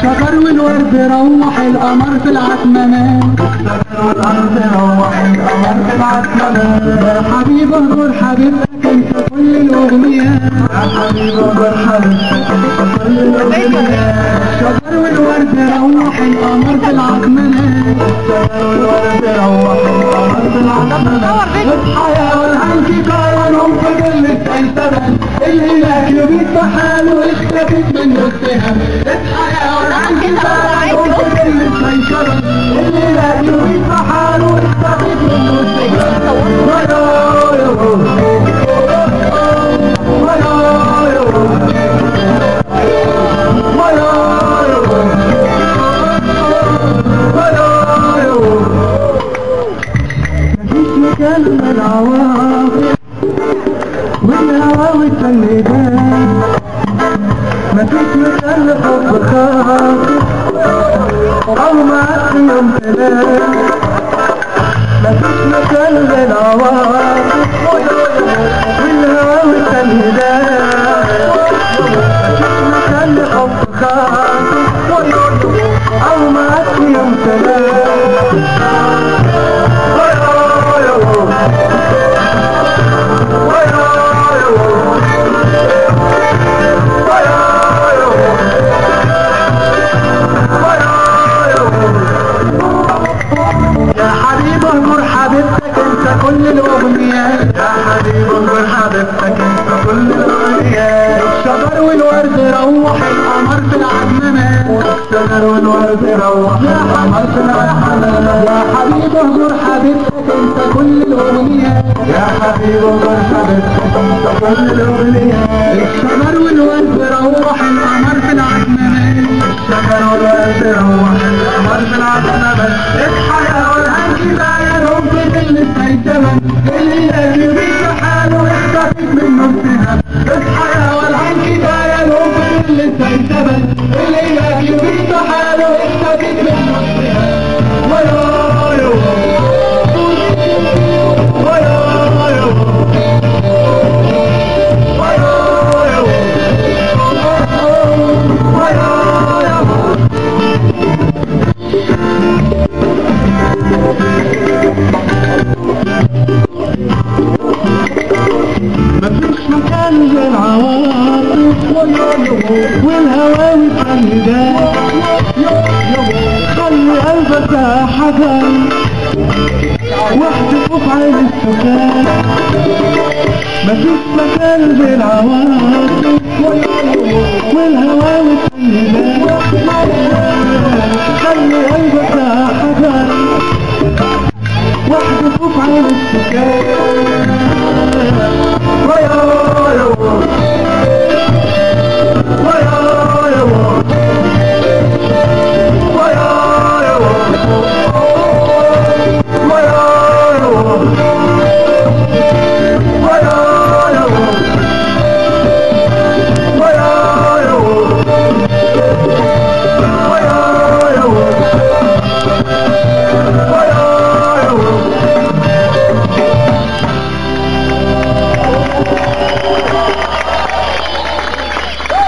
الشجر والورد روح القمر في العتمنات الشجر والورد روح القمر في العتمنات يا حبيب اهجر حبيبتك انت كل الاغنيات يا حبيب اهجر حبيبتك انت كل الاغنيات الشجر والورد روح القمر في العتمنات الشجر والورد روح القمر في العتمنات اصحى يا والهنجي كاينهم في ظل السلسبل الهلال يبيت بحاله اختفت منه السهم اصحى يا والهنجي كاينهم في ظل السلسبل الهلال يبيت بحاله اختفت منه السهم ويا يا ويا مفيش مكان للعواطف والهوى والسندات مفيش مكان لحب خاطف أو معك يوم ثلاث مفيش مكان للعواطف والهوى والسندات مفيش مكان لحب خاطف أو معك يوم ثلاث يا حبيب اهجر حبيبتك انت كل الاغنيات يا حبيب اهجر حبيبتك انت كل الاغنيات الشجر والورد روح القمر في العتمنات الشجر والورد روح القمر في العتمنات يا حبيب اهجر حبيبتك انت كل الاغنيات يا حبيب اهجر حبيبتك انت كل الاغنيات الشجر والورد روح القمر في العتمنات الشجر والورد روح القمر في العتمنات اصحى يا والهنجي بقى يا رب اللي سيتمن اللي يجري حاله يختفت منه السهم اصحى يا والهنجي بقى يا رب اللي سيتمن اللي يجري حاله يختفت منه السهم ويا يا ويا يا ويا يا ويا يا مفيش مكان للعواطف والهوى والسندات خلي قلبك حجر واحتفوا في عين السكان مفيش مكان للعواطف والهوى والسندات